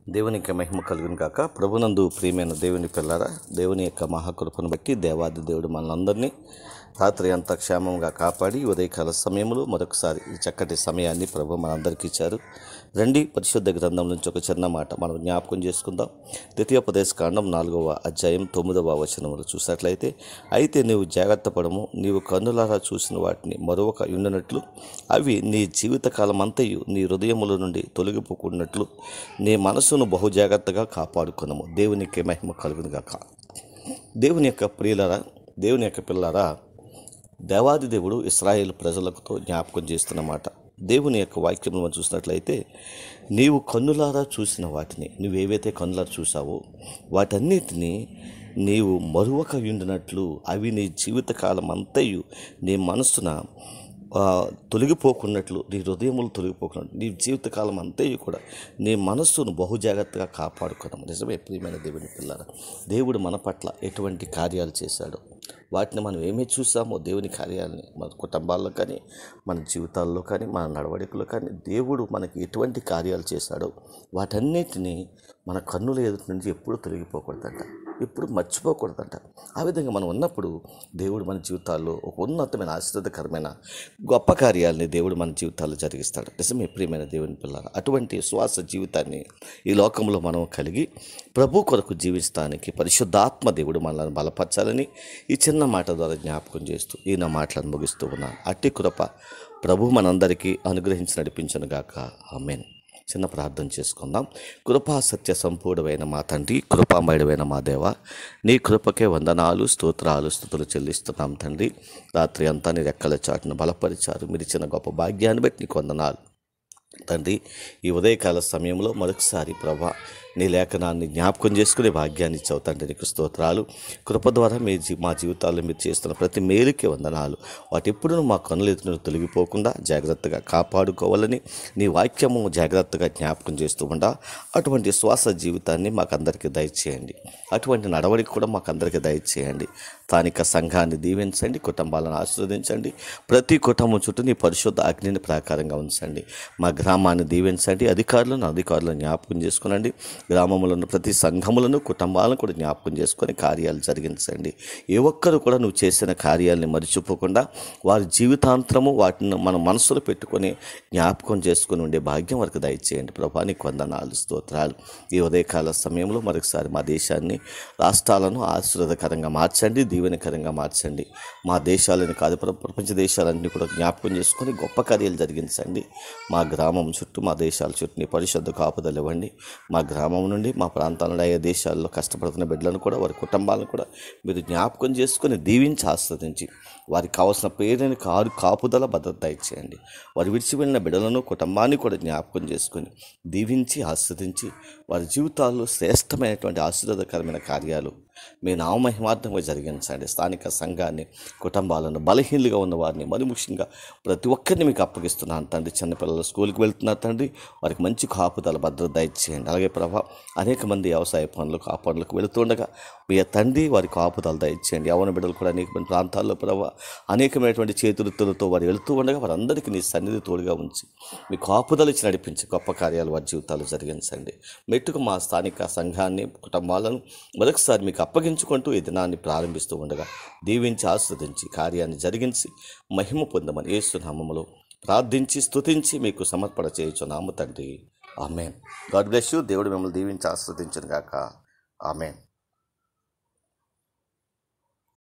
దేవునికి మహిమ కలుగును కాక ప్రభునందు ప్రియమైన దేవుని పిల్లరా దేవుని యొక్క మహాకృపను బట్టి దేవాది దేవుడు మనందరినీ రాత్రి అంతా క్షేమంగా కాపాడి ఉదయకాల సమయంలో మరొకసారి ఈ చక్కటి సమయాన్ని ప్రభు మనందరికీ ఇచ్చారు రండి పరిశుద్ధ గ్రంథం నుంచి ఒక చిన్న మాట మనం జ్ఞాపకం చేసుకుందాం ద్వితీయోపదేశ కాండం నాలుగవ అధ్యాయం తొమ్మిదవ వచనములు చూసినట్లయితే అయితే నీవు జాగ్రత్త పడము నీవు కన్నులారా చూసిన వాటిని మరొక ఉండినట్లు అవి నీ జీవితకాలం అంతయు నీ హృదయముల నుండి తొలగిపోకున్నట్లు నీ మనసును బహు జాగ్రత్తగా కాపాడుకున్నాము దేవునికి మహిమ కలుగును గాక దేవుని యొక్క ప్రియులరా దేవుని యొక్క పిల్లరా దేవాది దేవుడు ఇస్రాయేల్ ప్రజలతో జ్ఞాపకం చేస్తున్నమాట దేవుని యొక్క వాక్యం మనం చూసినట్లయితే నీవు కన్నులారా చూసిన వాటిని నువ్వేవైతే కన్నులారా చూసావో వాటన్నిటినీ నీవు మరువక ఉండినట్లు అవి నీ జీవితకాలం అంతయు నీ మనసున ఆ, తొలగిపోకున్నట్లు నీ హృదయములు తొలగిపోకున్నట్లు నీ జీవితకాలం అంతయు కూడా నీ మనస్సును బహు జాగ్రత్తగా కాపాడుకోవడం నిజమే ప్రియమైన దేవుని పిల్లల దేవుడు మన పట్ల ఎటువంటి కార్యాలు చేశాడో వాటిని మనం ఏమి చూసామో దేవుని కార్యాలని మన కుటుంబాల్లో కానీ మన జీవితాల్లో కానీ మన నడవడికలో కానీ దేవుడు మనకి ఎటువంటి కార్యాలు చేశాడో వాటన్నిటినీ మన కన్నుల ఎదుటి నుంచి ఎప్పుడు తొలగిపోకూడదంట ఎప్పుడు మర్చిపోకూడదంట ఆ విధంగా మనం ఉన్నప్పుడు దేవుడు మన జీవితాల్లో ఒక ఉన్నతమైన ఆశీర్వాదకరమైన గొప్ప కార్యాలని దేవుడు మన జీవితాల్లో జరిగిస్తాడు నిజమే ప్రియమైన దేవుని పిల్లలు అటువంటి శ్వాస జీవితాన్ని ఈ లోకంలో మనం కలిగి ప్రభు కొరకు జీవిస్తానికి పరిశుద్ధాత్మ దేవుడు మనల్ని బలపరచాలని ఈ చిన్న మాట ద్వారా జ్ఞాపకం చేస్తూ ఈ నా మాటలను ముగిస్తూ ఉన్నాను అట్టి కృప ప్రభు మనందరికీ అనుగ్రహించి నడిపించను గాక ఆమెన్ చిన్న ప్రార్థన చేసుకుందాం కృపా సత్య సంపూర్ణమైన మా తండ్రి కృపామయుడమైన మా దేవ నీ కృపకే వందనాలు స్తోత్రాలు స్థుతులు చెల్లిస్తున్నాం తండ్రి రాత్రి అంతా నీ రెక్కల చాటును బలపరిచారు మీరు ఇచ్చిన గొప్ప భాగ్యాన్ని బట్టి నీకు వందనాలు తండ్రి ఈ ఉదయకాల సమయంలో మరొకసారి ప్రభా నీ లేఖనాన్ని జ్ఞాపకం చేసుకునే భాగ్యాన్ని ఇచ్చావు తండ్రి నీకు స్తోత్రాలు కృప ద్వారా మీ జీ మా జీవితాల్లో మీరు చేస్తున్న ప్రతి మేలుకి వందనాలు వాటి ఎప్పుడూ మా కనులు ఎదురు తొలగిపోకుండా జాగ్రత్తగా కాపాడుకోవాలని నీ వాక్యము జాగ్రత్తగా జ్ఞాపకం చేస్తూ ఉండా అటువంటి శ్వాస జీవితాన్ని మాకందరికీ దయచేయండి అటువంటి నడవడికి కూడా మాకందరికీ దయచేయండి స్థానిక సంఘాన్ని దీవించండి కుటుంబాలను ఆశీర్వదించండి ప్రతి కుటుంబం చుట్టూ నీ పరిశుద్ధ అగ్నిని ప్రాకారంగా ఉంచండి మా గ్రామాన్ని దీవించండి అధికారులను అధికారులను జ్ఞాపకం చేసుకునండి గ్రామంలో ఉన్న ప్రతి సంఘములను కుటుంబాలను కూడా జ్ఞాపకం చేసుకొని కార్యాలు జరిగించండి ఏ ఒక్కరు కూడా నువ్వు చేసిన కార్యాలని మర్చిపోకుండా వారి జీవితాంతరము వాటిని మన మనసులో పెట్టుకొని జ్ఞాపకం చేసుకుని ఉండే భాగ్యం వరకు దయచేయండి ప్రభా నీకు వందనాలు స్తోత్రాలు ఈ ఉదయకాల సమయంలో మరొకసారి మా దేశాన్ని రాష్ట్రాలను ఆశీర్వాదకరంగా మార్చండి దీవెనకరంగా మార్చండి మా దేశాలని కాదు ప్ర- ప్రపంచ దేశాలన్నీ కూడా జ్ఞాపకం చేసుకొని గొప్ప కార్యాలు జరిగించండి మా గ్రామం చుట్టూ మా దేశాల చుట్టూ నీ పరిశుద్ధ కాపుదలు ఇవ్వండి మా గ్రామం నుండి మా ప్రాంతాలలో అయ్యే దేశాల్లో కష్టపడుతున్న బిడ్డలను కూడా వారి కుటుంబాలను కూడా మీరు జ్ఞాపకం చేసుకొని దీవించి ఆస్వాదించి వారికి కావాల్సిన పేరుని కారు కాపుదల భద్రత ఇచ్చేయండి వారు విడిచి వెళ్ళిన బిడ్డలను కుటుంబాన్ని కూడా జ్ఞాపకం చేసుకొని దీవించి ఆస్వాదించి వారి జీవితాల్లో శ్రేష్టమైనటువంటి ఆశీర్వాదకరమైన కార్యాలు మీ నామహిమార్థంగా జరిగించండి స్థానిక సంఘాన్ని కుటుంబాలను బలహీనలుగా ఉన్న వారిని మరి ముఖ్యంగా ప్రతి ఒక్కరిని మీకు అప్పగిస్తున్నాను తండ్రి చిన్నపిల్లలు స్కూల్కి వెళ్తున్నారు తండ్రి వారికి మంచి కాపుదల భద్రత ఇచ్చేయండి అలాగే ప్రభా అనేక మంది వ్యవసాయ పనులకు ఆ పనులకు వెళుతుండగా మీ తండ్రి వారి కాపుదల దయచేయండి యవన బిడ్డలు కూడా అనేక మంది ప్రాంతాల్లో ప్రభా అనేకమైనటువంటి చేతులతో వారు వెళుతూ ఉండగా వారందరికీ నీ సన్నిధి తోడుగా ఉంచి మీ కాపుదల ఇచ్చి నడిపించి గొప్ప కార్యాలు వారి జీవితాలు జరిగించండి మెట్టుకు మా స్థానిక సంఘాన్ని కుటుంబాలను మరొకసారి మీకు అప్పగించుకుంటూ ఈ దినాన్ని ప్రారంభిస్తూ ఉండగా దీవించి ఆస్వాదించి కార్యాన్ని జరిగించి మహిమ పొందమని ఏసునామములో ప్రార్థించి స్తుతించి మీకు సమర్పణ చేయుచున్నాము తండ్రి ఆమెన్ గాడ్ బ్లెస్ యూ దేవుడు మిమ్మల్ని దీవించి ఆస్వాదించను గాక ఆమెన్